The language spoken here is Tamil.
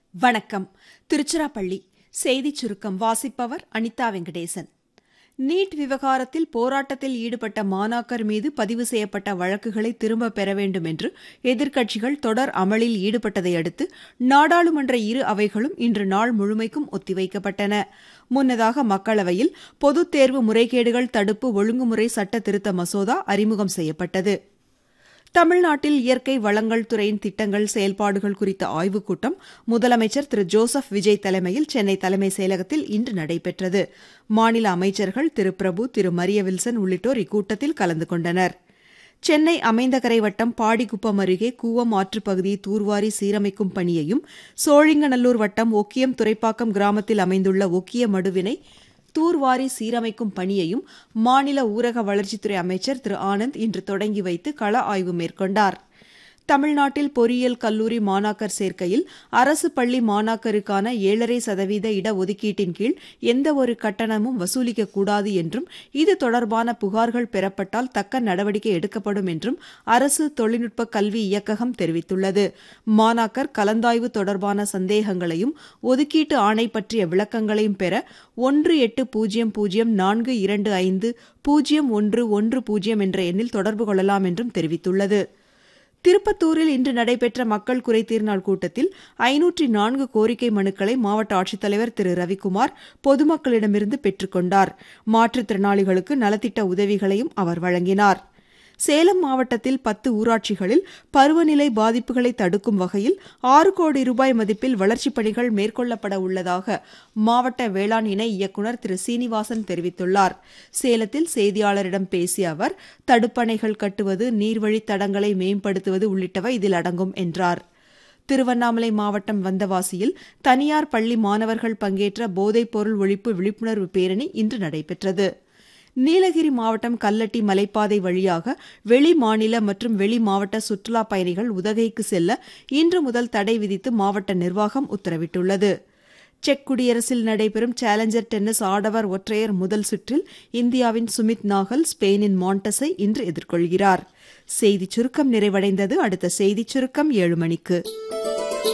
வணக்கம் திருச்சிராப்பள்ளி செய்திச் சுருக்கம் வாசிப்பவர் அனிதா வெங்கடேசன் நீட் விவகாரத்தில் போராட்டத்தில் ஈடுபட்ட மாணாக்கர் மீது பதிவு செய்யப்பட்ட வழக்குகளை திரும்பப் பெற வேண்டும் என்று எதிர்க்கட்சிகள் தொடர் அமளில் ஈடுபட்டதை அடுத்து நாடாளுமன்ற இரு அவைகளும் இன்று நாள் முழுமைக்கும் ஒத்திவைக்கப்பட்டன முன்னதாக மக்களவையில் பொதுத் தேர்வு முறைகேடுகள் தடுப்பு ஒழுங்குமுறை சட்ட திருத்த மசோதா அறிமுகம் செய்யப்பட்டது தமிழ்நாட்டில் இயற்கை வளங்கள் துறையின் திட்டங்கள் செயல்பாடுகள் குறித்த ஆய்வுக் கூட்டம் முதலமைச்சர் திரு ஜோசப் விஜய் தலைமையில் சென்னை தலைமைச் செயலகத்தில் இன்று நடைபெற்றது மாநில அமைச்சர்கள் திரு பிரபு திரு மரிய வில்சன் உள்ளிட்டோர் இக்கூட்டத்தில் கலந்து கொண்டனர் சென்னை அமைந்தகரை வட்டம் பாடிக்குப்பம் அருகே கூவம் ஆற்றுப் பகுதியை தூர்வாரி சீரமைக்கும் பணியையும் சோழிங்கநல்லூர் வட்டம் ஒக்கியம் துறைப்பாக்கம் கிராமத்தில் அமைந்துள்ள ஒக்கிய மடுவினை தூர்வாரி சீரமைக்கும் பணியையும் மாநில ஊரக வளர்ச்சித்துறை அமைச்சர் திரு ஆனந்த் இன்று தொடங்கி வைத்து கள ஆய்வு மேற்கொண்டார் தமிழ்நாட்டில் பொறியியல் கல்லூரி மாணாக்கர் சேர்க்கையில் அரசு பள்ளி மாணாக்கருக்கான ஏழரை சதவீத இடஒதுக்கீட்டின் கீழ் எந்தவொரு கட்டணமும் வசூலிக்கக்கூடாது என்றும் இது தொடர்பான புகார்கள் பெறப்பட்டால் தக்க நடவடிக்கை எடுக்கப்படும் என்றும் அரசு தொழில்நுட்ப கல்வி இயக்ககம் தெரிவித்துள்ளது மாணாக்கர் கலந்தாய்வு தொடர்பான சந்தேகங்களையும் ஒதுக்கீட்டு ஆணை பற்றிய விளக்கங்களையும் பெற ஒன்று எட்டு பூஜ்ஜியம் பூஜ்ஜியம் நான்கு இரண்டு ஐந்து பூஜ்ஜியம் ஒன்று ஒன்று பூஜ்ஜியம் என்ற எண்ணில் தொடர்பு கொள்ளலாம் என்றும் தெரிவித்துள்ளது திருப்பத்தூரில் இன்று நடைபெற்ற மக்கள் குறைதீர் நாள் கூட்டத்தில் ஐநூற்றி நான்கு கோரிக்கை மனுக்களை மாவட்ட ஆட்சித்தலைவர் திரு ரவிக்குமார் பொதுமக்களிடமிருந்து பெற்றுக்கொண்டார் மாற்றுத்திறனாளிகளுக்கு நலத்திட்ட உதவிகளையும் அவர் வழங்கினார் சேலம் மாவட்டத்தில் பத்து ஊராட்சிகளில் பருவநிலை பாதிப்புகளை தடுக்கும் வகையில் ஆறு கோடி ரூபாய் மதிப்பில் வளர்ச்சிப் பணிகள் மேற்கொள்ளப்பட உள்ளதாக மாவட்ட வேளாண் இணை இயக்குநர் திரு சீனிவாசன் தெரிவித்துள்ளார் சேலத்தில் செய்தியாளரிடம் பேசிய அவர் தடுப்பணைகள் கட்டுவது நீர்வழித் தடங்களை மேம்படுத்துவது உள்ளிட்டவை இதில் அடங்கும் என்றார் திருவண்ணாமலை மாவட்டம் வந்தவாசியில் தனியார் பள்ளி மாணவர்கள் பங்கேற்ற போதைப் பொருள் ஒழிப்பு விழிப்புணர்வு பேரணி இன்று நடைபெற்றது நீலகிரி மாவட்டம் கல்லட்டி மலைப்பாதை வழியாக வெளி மாநில மற்றும் வெளி மாவட்ட சுற்றுலாப் பயணிகள் உதகைக்கு செல்ல இன்று முதல் தடை விதித்து மாவட்ட நிர்வாகம் உத்தரவிட்டுள்ளது செக் குடியரசில் நடைபெறும் சேலஞ்சர் டென்னிஸ் ஆடவர் ஒற்றையர் முதல் சுற்றில் இந்தியாவின் சுமித் நாகல் ஸ்பெயினின் மாண்டஸை இன்று எதிர்கொள்கிறார் செய்திச் சுருக்கம் நிறைவடைந்தது அடுத்த செய்திச் சுருக்கம் ஏழு மணிக்கு